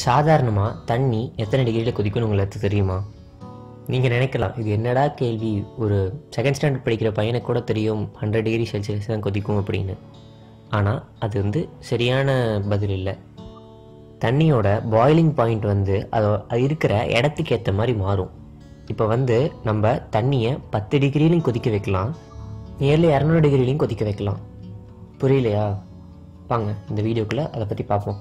சாதாரணமாக தண்ணி எத்தனை டிகிரியில் கொதிக்கும்னு உங்களுக்கு தெரியுமா நீங்கள் நினைக்கலாம் இது என்னடா கேள்வி ஒரு செகண்ட் ஸ்டாண்டர்ட் படிக்கிற பையனுக்கு கூட தெரியும் ஹண்ட்ரட் டிகிரி செல்சியஸ் தான் கொதிக்கும் அப்படின்னு ஆனால் அது வந்து சரியான பதில் இல்லை தண்ணியோட பாயிலிங் பாயிண்ட் வந்து அது அது இருக்கிற இடத்துக்கு ஏற்ற மாதிரி மாறும் இப்போ வந்து நம்ம தண்ணியை பத்து டிகிரிலையும் கொதிக்க வைக்கலாம் நியர்லி இரநூறு டிகிரிலையும் கொதிக்க வைக்கலாம் புரியலையா வாங்க இந்த வீடியோக்குள்ளே அதை பற்றி பார்ப்போம்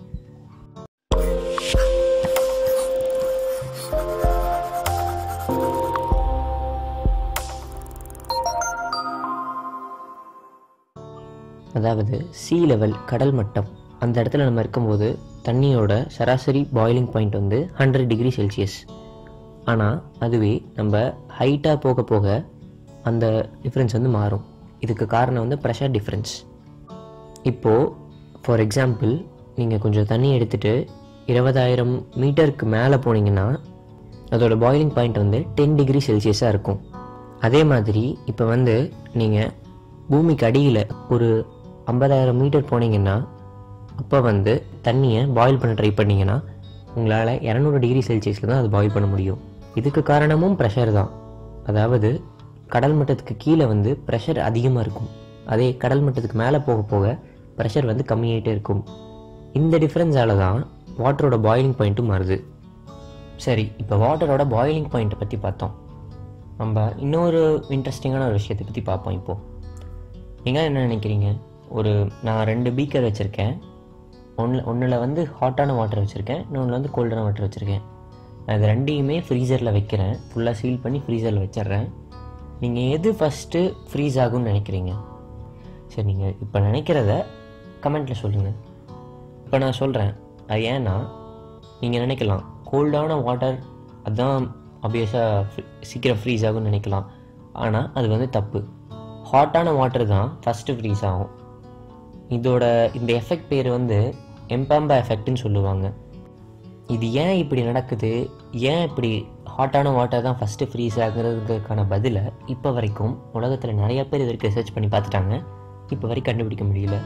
அதாவது சீ லெவல் கடல் மட்டம் அந்த இடத்துல நம்ம இருக்கும்போது தண்ணியோட சராசரி பாயிலிங் பாயிண்ட் வந்து ஹண்ட்ரட் டிகிரி செல்சியஸ் ஆனால் அதுவே நம்ம ஹைட்டாக போக போக அந்த டிஃப்ரென்ஸ் வந்து மாறும் இதுக்கு காரணம் வந்து ப்ரெஷர் டிஃப்ரென்ஸ் இப்போது ஃபார் எக்ஸாம்பிள் நீங்கள் கொஞ்சம் தண்ணி எடுத்துகிட்டு இருபதாயிரம் மீட்டருக்கு மேலே போனீங்கன்னா அதோட பாயிலிங் பாயிண்ட் வந்து டென் டிகிரி செல்சியஸாக இருக்கும் அதே மாதிரி இப்போ வந்து நீங்கள் பூமிக்கு அடியில் ஒரு ஐம்பதாயிரம் மீட்டர் போனீங்கன்னா அப்போ வந்து தண்ணியை பாயில் பண்ண ட்ரை பண்ணிங்கன்னா உங்களால் இரநூறு டிகிரி செல்சியஸில் தான் அது பாயில் பண்ண முடியும் இதுக்கு காரணமும் ப்ரெஷர் தான் அதாவது கடல் மட்டத்துக்கு கீழே வந்து ப்ரெஷர் அதிகமாக இருக்கும் அதே கடல் மட்டத்துக்கு மேலே போக போக ப்ரெஷர் வந்து கம்மியாயிட்டே இருக்கும் இந்த டிஃப்ரென்ஸால தான் வாட்டரோட பாயிலிங் பாயிண்ட்டும் மாறுது சரி இப்போ வாட்டரோட பாயிலிங் பாயிண்ட்டை பற்றி பார்த்தோம் நம்ம இன்னொரு இன்ட்ரெஸ்டிங்கான ஒரு விஷயத்தை பற்றி பார்ப்போம் இப்போது நீங்கள் என்ன நினைக்கிறீங்க ஒரு நான் ரெண்டு பீக்கர் வச்சுருக்கேன் ஒன்று ஒன்றில் வந்து ஹாட்டான வாட்டர் வச்சுருக்கேன் இன்னொன்றில் வந்து கோல்டான வாட்டர் வச்சுருக்கேன் நான் இது ரெண்டையுமே ஃப்ரீசரில் வைக்கிறேன் ஃபுல்லாக சீல் பண்ணி ஃப்ரீசரில் வச்சிடுறேன் நீங்கள் எது ஃபஸ்ட்டு ஃப்ரீஸ் ஆகும்னு நினைக்கிறீங்க சரி நீங்கள் இப்போ நினைக்கிறத கமெண்ட்டில் சொல்லுங்கள் இப்போ நான் சொல்கிறேன் அது ஏன்னா நீங்கள் நினைக்கலாம் கோல்டான வாட்டர் அதுதான் ஆப்வியஸாக சீக்கிரம் ஃப்ரீஸ் ஆகும்னு நினைக்கலாம் ஆனால் அது வந்து தப்பு ஹாட்டான வாட்டர் தான் ஃபஸ்ட்டு ஃப்ரீஸ் ஆகும் இதோட இந்த எஃபெக்ட் பேர் வந்து எம்பாம்பா எஃபெக்ட்னு சொல்லுவாங்க இது ஏன் இப்படி நடக்குது ஏன் இப்படி ஹாட்டான வாட்டர் தான் ஃபஸ்ட்டு ஃப்ரீஸ் ஆகுறதுக்கான பதிலை இப்போ வரைக்கும் உலகத்தில் நிறைய பேர் இதற்கு ரிசர்ச் பண்ணி பார்த்துட்டாங்க இப்போ வரைக்கும் கண்டுபிடிக்க முடியல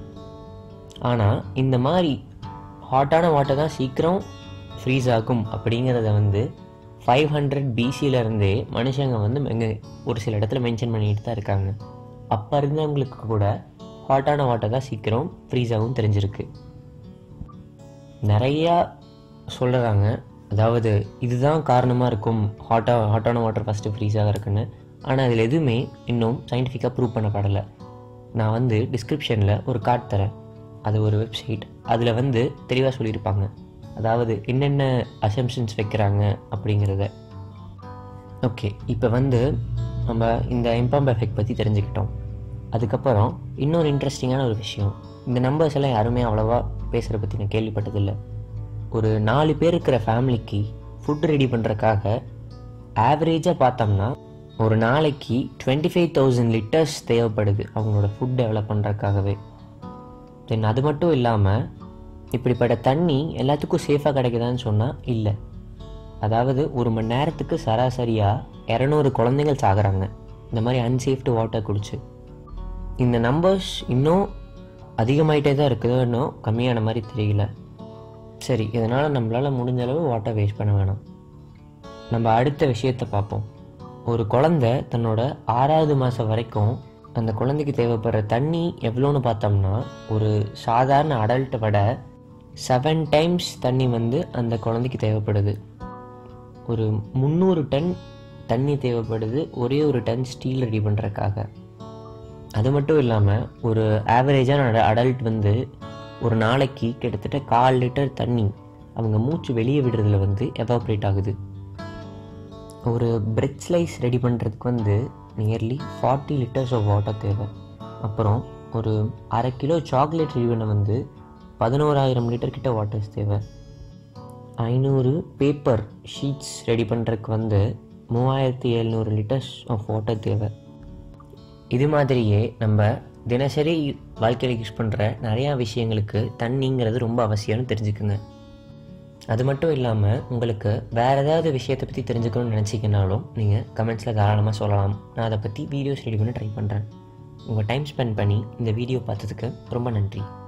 ஆனால் இந்த மாதிரி ஹாட்டான வாட்டர் தான் சீக்கிரம் ஃப்ரீஸ் ஆகும் அப்படிங்கிறத வந்து ஃபைவ் ஹண்ட்ரட் பிசியிலருந்தே மனுஷங்க வந்து எங்க ஒரு சில இடத்துல மென்ஷன் பண்ணிட்டு தான் இருக்காங்க அப்போ இருந்தவங்களுக்கு கூட ஹாட்டான வாட்டர் தான் சீக்கிரம் ஃப்ரீஸ் ஆகும் தெரிஞ்சிருக்கு நிறையா சொல்கிறாங்க அதாவது இதுதான் காரணமாக இருக்கும் ஹாட்டாக ஹாட்டான வாட்டர் ஃபஸ்ட்டு ஃப்ரீஸ் ஆகிறதுக்குன்னு ஆனால் அதில் எதுவுமே இன்னும் சயின்டிஃபிக்காக ப்ரூவ் பண்ணப்படலை நான் வந்து டிஸ்கிரிப்ஷனில் ஒரு கார்டு தரேன் அது ஒரு வெப்சைட் அதில் வந்து தெளிவாக சொல்லியிருப்பாங்க அதாவது என்னென்ன அசம்ஷன்ஸ் வைக்கிறாங்க அப்படிங்கிறத ஓகே இப்போ வந்து நம்ம இந்த இம்பாம்ப் எஃபெக்ட் பற்றி தெரிஞ்சுக்கிட்டோம் அதுக்கப்புறம் இன்னொரு இன்ட்ரெஸ்டிங்கான ஒரு விஷயம் இந்த நம்பர்ஸ் எல்லாம் யாருமே அவ்வளோவா பேசுகிற பற்றி நான் கேள்விப்பட்டதில்லை ஒரு நாலு பேர் இருக்கிற ஃபேமிலிக்கு ஃபுட் ரெடி பண்ணுறக்காக ஆவரேஜாக பார்த்தோம்னா ஒரு நாளைக்கு டுவெண்ட்டி ஃபைவ் தௌசண்ட் லிட்டர்ஸ் தேவைப்படுது அவங்களோட ஃபுட் டெவலப் பண்ணுறதுக்காகவே தென் அது மட்டும் இல்லாமல் இப்படிப்பட்ட தண்ணி எல்லாத்துக்கும் சேஃபாக கிடைக்குதான்னு சொன்னால் இல்லை அதாவது ஒரு மணி நேரத்துக்கு சராசரியாக இரநூறு குழந்தைகள் சாகுறாங்க இந்த மாதிரி அன்சேஃப்டு வாட்டர் குடிச்சு இந்த நம்பர்ஸ் இன்னும் அதிகமாயிட்டே தான் இருக்குது இன்னும் கம்மியான மாதிரி தெரியல சரி இதனால் நம்மளால் முடிஞ்ச அளவு வாட்டர் வேஸ்ட் பண்ண வேணாம் நம்ம அடுத்த விஷயத்தை பார்ப்போம் ஒரு குழந்தை தன்னோட ஆறாவது மாதம் வரைக்கும் அந்த குழந்தைக்கு தேவைப்படுற தண்ணி எவ்வளோன்னு பார்த்தோம்னா ஒரு சாதாரண அடல்ட்டை விட செவன் டைம்ஸ் தண்ணி வந்து அந்த குழந்தைக்கு தேவைப்படுது ஒரு முந்நூறு டன் தண்ணி தேவைப்படுது ஒரே ஒரு டன் ஸ்டீல் ரெடி பண்ணுறதுக்காக அது மட்டும் இல்லாமல் ஒரு ஆவரேஜான அடல்ட் வந்து ஒரு நாளைக்கு கிட்டத்தட்ட கால் லிட்டர் தண்ணி அவங்க மூச்சு வெளியே விடுறதுல வந்து எவாப்ரேட் ஆகுது ஒரு பிரெட் ஸ்லைஸ் ரெடி பண்ணுறதுக்கு வந்து nearly forty litres of water தேவை அப்புறம் ஒரு அரை கிலோ சாக்லேட் ரெடி பண்ண வந்து பதினோராயிரம் லிட்டர் கிட்ட வாட்டர்ஸ் தேவை ஐநூறு பேப்பர் ஷீட்ஸ் ரெடி பண்ணுறதுக்கு வந்து மூவாயிரத்தி எழுநூறு லிட்டர்ஸ் ஆஃப் வாட்டர் தேவை இது மாதிரியே நம்ம தினசரி வாழ்க்கையில் யூஸ் பண்ணுற நிறையா விஷயங்களுக்கு தண்ணிங்கிறது ரொம்ப அவசியம்னு தெரிஞ்சுக்குங்க அது மட்டும் இல்லாமல் உங்களுக்கு வேறு ஏதாவது விஷயத்தை பற்றி தெரிஞ்சுக்கணும்னு நினச்சிங்கனாலும் நீங்கள் கமெண்ட்ஸில் தாராளமாக சொல்லலாம் நான் அதை பற்றி வீடியோஸ் ரெடி பண்ண ட்ரை பண்ணுறேன் உங்கள் டைம் ஸ்பெண்ட் பண்ணி இந்த வீடியோ பார்த்ததுக்கு ரொம்ப நன்றி